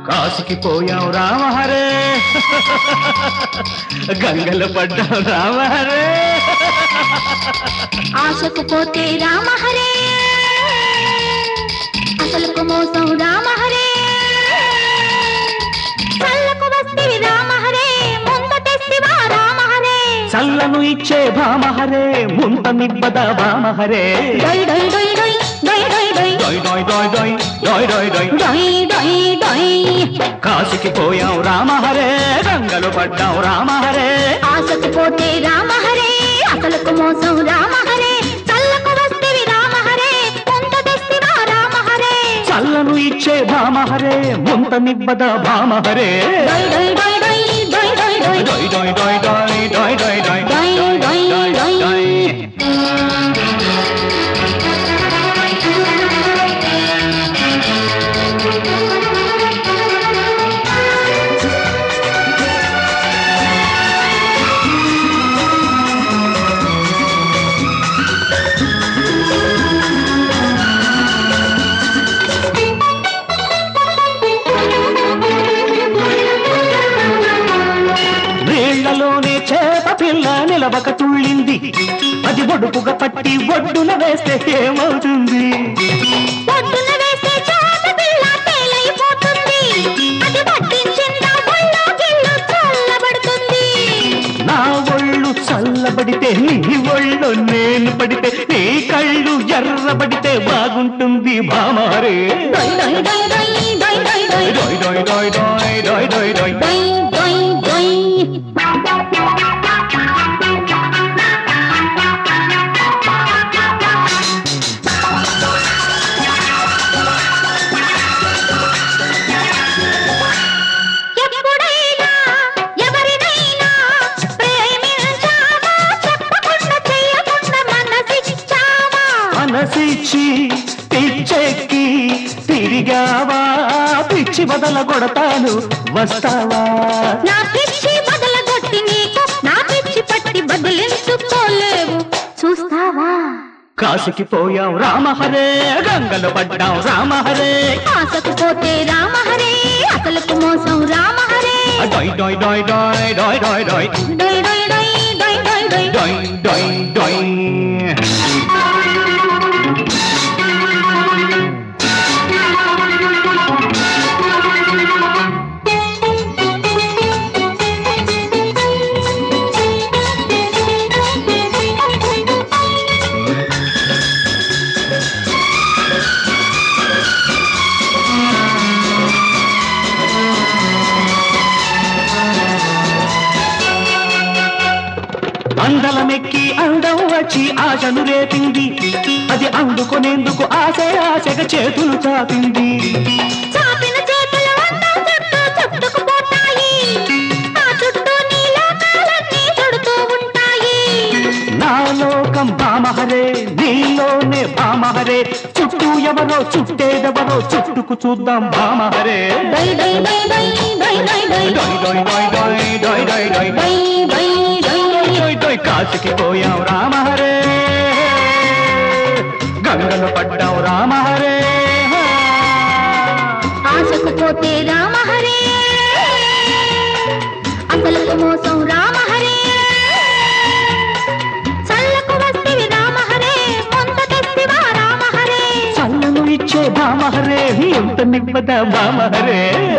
కాశీకి పోయాం రామహరే గంగలు పడ్డాం రామహరే ఆశకు పోతే రామహరే అసలుకు మోసం రామహరే చల్లకు వస్తివి రామహరే ముంద తెస్తివా రామహరే చల్లను ఇచ్చే భామహరే ముంత నిబ్బద భామహరే డొయ్ డొయ్ డొయ్ డొయ్ డొయ్ డొయ్ డొయ్ డొయ్ డొయ్ డొయ్ డొయ్ డొయ్ డొయ్ డొయ్ డొయ్ డొయ్ డొయ్ కాశీకి పోయాం రామహరే గంగలు పడ్డాం రామహరే ఆశకు పోతే రామహరే అసలుకు మోసం రామహరే చల్లకు వస్తివి రామహరే ముంద తెస్తివా రామహరే చల్లను ఇచ్చే భామహరే ముంత నిబ్బద భామహరే డొయ్ డొయ్ డొయ్ డొయ్ డొయ్ డొయ్ డొయ్ డొయ్ డొయ్ డొయ్ డొయ్ డొయ్ డొయ్ డొయ్ డొయ్ డొయ్ డొయ్ డొయ్ నీళ్లలోనే చేప పిల్ల నిలవక తుళ్ళింది అది ఒడుపుగా పట్టి ఒడ్డున వేస్తే ఏమవుతుంది పొద్దున వేసే చేప పిల్ల తేలైపోతుంది. అది పట్టించిందా ఒళ్ళో గిల్లు చల్లబడుతుంది. నా ఒళ్ళు చల్లబడితే నీ ఒళ్ళు నేను పడితే నీ కళ్ళు ఎర్రబడితే బాగుంటుంది భామారే డొయ్ డొయ్ డొయ్ డొయ్ డొయ్ డొయ్ డొయ్. డొయ్ డొయ్ డొయ్ డొయ్ డొయ్ డొయ్ డొయ్ డొయ్ డొయ్ డొయ్. ఎప్పుడైనా ఎవరినైనా ప్రేమించావా? చెప్పకుండా చెయ్యకుండా మనసిచ్చావా? మనసిచ్చి పిచ్చెక్కి తిరిగావా పిచ్చి బదల కొడతాను వస్తావా నా పిచ్చి బదలగొట్టి నీకు నా పిచ్చి పట్టి బదిలించుకోలేవు చూస్తావా కాశీకి పోయాం రామహరే గంగలు పడ్డాం రామహరే ఆశకు పోతే రామహరే అసలుకు మోసం రామహరే డొయ్ డొయ్ డొయ్ డొయ్ డొయ్ డొయ్ డొయ్ డొయ్ డొయ్ డొయ్ డొయ్ డొయ్ డొయ్. డొయ్ డొయ్ డొయ్ అందలమెక్కి అందం వచ్చి ఆశను రేపింది అది అందుకునేందుకు ఆశ ఆశగా చేతులు చాపింది చాపిన చేతులు అందం చుట్టూ చుట్టుకుపోతాయి ఆ చుట్టూ నీ లోకాలన్నీ చుడుతూ ఉంటాయి నా లోకం భామహరే నీలోనే భామహరే చుట్టూ ఎవరో చుట్టేదెవరో చుట్టుకు చూద్దాం భామహరే డొయ్ డొయ్ డొయ్ డొయ్ డొయ్ డొయ్ డొయ్. డొయ్ డొయ్ డొయ్ డొయ్ డొయ్ డొయ్ డొయ్ డొయ్ డొయ్ డొయ్. డొయ్ డొయ్ కాశీకి పోయాం రామహరే గంగలు పడ్డాం రామహరే ఆశకు పోతే రామహరే అసలుకు మోసం రామహరే చల్లకు వస్తివి రామహరే ముంద తెస్తివా రామహరే చల్లను ఇచ్చే భామహరే ఎంత నిబ్బద భామహరే